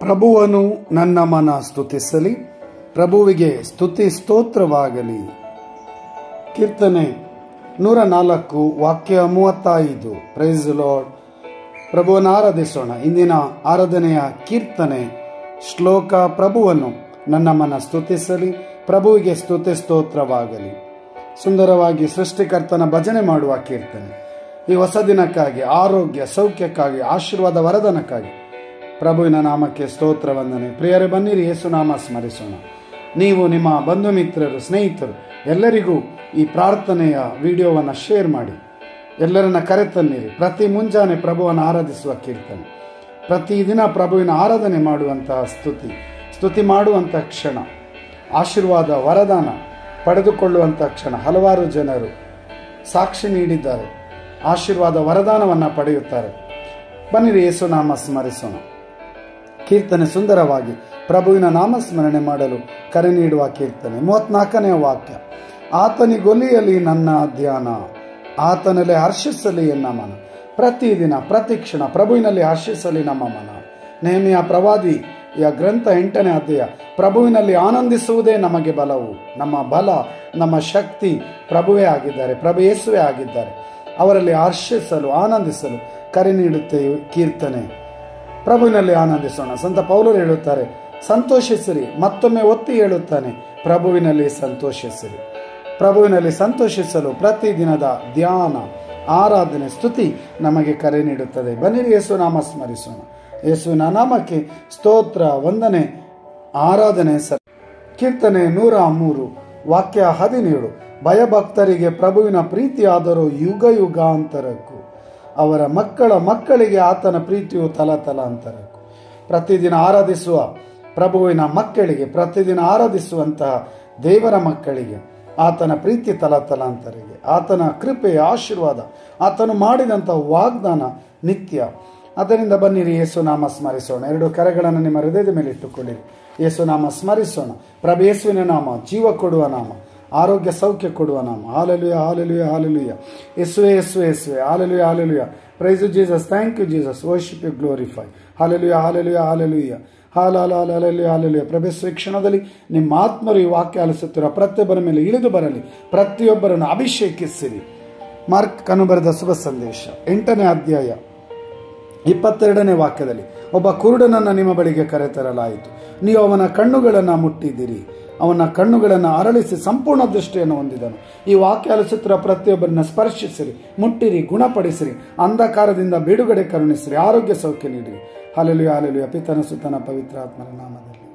ಪ್ರಭುವನು ನನ್ನ ಮನ ಸ್ತುತಿಸಲಿ ಪ್ರಭುವಿಗೆ ಸ್ತುತಿ ಸ್ತೋತ್ರವಾಗಲಿ ಕೀರ್ತನೆ ನೂರ ನಾಲ್ಕು ವಾಕ್ಯ ಮೂವತ್ತೈದು ಪ್ರೈಸ್ ಲಾರ್ಡ್ ಪ್ರಭುವನ್ನು ಆರಾಧಿಸೋಣ ಇಂದಿನ ಆರಾಧನೆಯ ಕೀರ್ತನೆ ಶ್ಲೋಕ ಪ್ರಭುವನ್ನು ನನ್ನ ಮನ ಸ್ತುತಿಸಲಿ ಪ್ರಭುವಿಗೆ ಸ್ತುತಿ ಸ್ತೋತ್ರವಾಗಲಿ ಸುಂದರವಾಗಿ ಸೃಷ್ಟಿಕರ್ತನ ಭಜನೆ ಮಾಡುವ ಕೀರ್ತನೆ ಈ ಹೊಸ ದಿನಕ್ಕಾಗಿ ಆರೋಗ್ಯ ಸೌಖ್ಯಕ್ಕಾಗಿ ಆಶೀರ್ವಾದ ವರದನಕ್ಕಾಗಿ ಪ್ರಭುವಿನ ನಾಮಕ್ಕೆ ಸ್ತೋತ್ರ ವಂದನೆ ಪ್ರಿಯರೇ ಬನ್ನಿರಿ ಯೇಸುನಾಮ ಸ್ಮರಿಸೋಣ ನೀವು ನಿಮ್ಮ ಬಂಧು ಮಿತ್ರರು ಸ್ನೇಹಿತರು ಎಲ್ಲರಿಗೂ ಈ ಪ್ರಾರ್ಥನೆಯ ವಿಡಿಯೋವನ್ನು ಶೇರ್ ಮಾಡಿ ಎಲ್ಲರನ್ನ ಕರೆತನ್ನಿರಿ ಪ್ರತಿ ಮುಂಜಾನೆ ಪ್ರಭುವನ್ನು ಆರಾಧಿಸುವ ಕೀರ್ತನೆ ಪ್ರತಿದಿನ ಪ್ರಭುವಿನ ಆರಾಧನೆ ಮಾಡುವಂತಹ ಸ್ತುತಿ ಸ್ತುತಿ ಮಾಡುವಂಥ ಕ್ಷಣ ಆಶೀರ್ವಾದ ವರದಾನ ಪಡೆದುಕೊಳ್ಳುವಂಥ ಕ್ಷಣ ಹಲವಾರು ಜನರು ಸಾಕ್ಷಿ ನೀಡಿದ್ದಾರೆ ಆಶೀರ್ವಾದ ವರದಾನವನ್ನು ಪಡೆಯುತ್ತಾರೆ ಬನ್ನಿರಿ ಯೇಸುನಾಮ ಸ್ಮರಿಸೋಣ ಕೀರ್ತನೆ ಸುಂದರವಾಗಿ ಪ್ರಭುವಿನ ನಾಮಸ್ಮರಣೆ ಮಾಡಲು ಕರೆ ನೀಡುವ ಕೀರ್ತನೆ ಮೂವತ್ನಾಲ್ಕನೆಯ ವಾಕ್ಯ ಆತನಿಗೊಲಿಯಲಿ ನನ್ನ ಧ್ಯಾನ ಆತನಲ್ಲಿ ಹರ್ಷಿಸಲಿ ಎನ್ನ ಮನ ಪ್ರತಿದಿನ ಪ್ರತಿ ಕ್ಷಣ ಪ್ರಭುವಿನಲ್ಲಿ ಹರ್ಷಿಸಲಿ ನಮ್ಮ ಮನ ನೇಮಿಯ ಪ್ರವಾದಿಯ ಗ್ರಂಥ ಎಂಟನೇ ಅಧ್ಯಾಯ ಪ್ರಭುವಿನಲ್ಲಿ ಆನಂದಿಸುವುದೇ ನಮಗೆ ಬಲವು ನಮ್ಮ ಬಲ ನಮ್ಮ ಶಕ್ತಿ ಪ್ರಭುವೇ ಆಗಿದ್ದಾರೆ ಪ್ರಭು ಯೇಸುವೆ ಆಗಿದ್ದಾರೆ ಅವರಲ್ಲಿ ಹರ್ಷಿಸಲು ಆನಂದಿಸಲು ಕರೆ ನೀಡುತ್ತೇವೆ ಕೀರ್ತನೆ ಪ್ರಭುವಿನಲ್ಲಿ ಆನಂದಿಸೋಣ ಸಂತ ಪೌಲರು ಹೇಳುತ್ತಾರೆ ಸಂತೋಷಿಸಿರಿ ಮತ್ತೊಮ್ಮೆ ಒತ್ತಿ ಹೇಳುತ್ತಾನೆ ಪ್ರಭುವಿನಲ್ಲಿ ಸಂತೋಷಿಸಿರಿ ಪ್ರಭುವಿನಲ್ಲಿ ಸಂತೋಷಿಸಲು ಪ್ರತಿದಿನದ ಧ್ಯಾನ ಆರಾಧನೆ ಸ್ತುತಿ ನಮಗೆ ಕರೆ ನೀಡುತ್ತದೆ ಬನ್ನಿರಿ ಯೇಸು ನಾಮ ಸ್ಮರಿಸೋಣ ಯೇಸುವಿನ ನಾಮಕ್ಕೆ ಸ್ತೋತ್ರ ವಂದನೆ ಆರಾಧನೆ ಸ ಕೀರ್ತನೆ ನೂರ ಮೂರು ವಾಕ್ಯ ಹದಿನೇಳು ಭಯಭಕ್ತರಿಗೆ ಪ್ರಭುವಿನ ಪ್ರೀತಿಯಾದರೂ ಯುಗ ಯುಗಾಂತರಕ್ಕೂ ಅವರ ಮಕ್ಕಳ ಮಕ್ಕಳಿಗೆ ಆತನ ಪ್ರೀತಿಯು ತಲತಲಾಂತರಕ್ಕೂ ಪ್ರತಿದಿನ ಆರಾಧಿಸುವ ಪ್ರಭುವಿನ ಮಕ್ಕಳಿಗೆ ಪ್ರತಿದಿನ ಆರಾಧಿಸುವಂತಹ ದೇವರ ಮಕ್ಕಳಿಗೆ ಆತನ ಪ್ರೀತಿ ತಲತಲಾಂತರಿಗೆ ಆತನ ಕೃಪೆ ಆಶೀರ್ವಾದ ಆತನು ಮಾಡಿದಂಥ ವಾಗ್ದಾನ ನಿತ್ಯ ಅದರಿಂದ ಬನ್ನಿರಿ ಯೇಸುನಾಮ ಸ್ಮರಿಸೋಣ ಎರಡು ಕರೆಗಳನ್ನು ನಿಮ್ಮ ಹೃದಯದ ಮೇಲೆ ಇಟ್ಟುಕೊಳ್ಳಿರಿ ಯೇಸುನಾಮ ಸ್ಮರಿಸೋಣ ಪ್ರಭು ಯೇಸುವಿನ ನಾಮ ಜೀವ ಕೊಡುವ ನಾಮ ಆರೋಗ್ಯ ಸೌಖ್ಯ ಕೊಡುವ ನಾಮ ಹಾಲೆಲುಯ ಹಾಲೆಲುಯ ಹಾಲೆಲುಯ ಯೇಸುವೆ ಯೇಸುವೆ ಯೇಸುವೆ hallelujah hallelujah praise Jesus thank you Jesus worship you glorify hallelujah hallelujah hallelujah ಹಾಲ ಹಾಲ ಹಾಲ ಹಾಲೆಲುಯ ಹಾಲೆಲುಯ ಪ್ರಭು ಕ್ಷಣದಲ್ಲಿ ನಿಮ್ಮ ಆತ್ಮರು ಈ ವಾಕ್ಯ ಆಲಿಸುತ್ತಿರುವ ಪ್ರತಿಯೊಬ್ಬರ ಮೇಲೆ ಇಳಿದು ಬರಲಿ ಪ್ರತಿಯೊಬ್ಬರನ್ನು ಅಭಿಷೇಕಿಸಿರಿ ಮಾರ್ಕ್ ಕನುಬರೆದ ಶುಭ ಸಂದೇಶ ಎಂಟನೇ ಅಧ್ಯಾಯ ಇಪ್ಪತ್ತೆರಡನೇ ವಾಕ್ಯದಲ್ಲಿ ಒಬ್ಬ ಕುರುಡನನ್ನು ನಿಮ್ಮ ಬಳಿಗೆ ಕರೆತರಲಾಯಿತು ನೀವು ಅವನ ಕಣ್ಣುಗಳನ್ನು ಮುಟ್ಟಿದಿರಿ ಅವನ ಕಣ್ಣುಗಳನ್ನು ಅರಳಿಸಿ ಸಂಪೂರ್ಣ ದೃಷ್ಟಿಯನ್ನು ಹೊಂದಿದನು ಈ ವಾಕ್ಯ ಅಲಿಸುತ್ತಿರುವ ಪ್ರತಿಯೊಬ್ಬರನ್ನ ಸ್ಪರ್ಶಿಸಿರಿ ಮುಟ್ಟಿರಿ ಗುಣಪಡಿಸಿರಿ ಅಂಧಕಾರದಿಂದ ಬಿಡುಗಡೆ ಕರುಣಿಸಿರಿ ಆರೋಗ್ಯ ಸೌಖ್ಯ ನೀಡಿರಿ ಹಾಲೆಲು ಹಾಲೆಲು ಪಿತನ ಸುತನ ಪವಿತ್ರ ಆತ್ಮನ ನಾಮದಲ್ಲಿ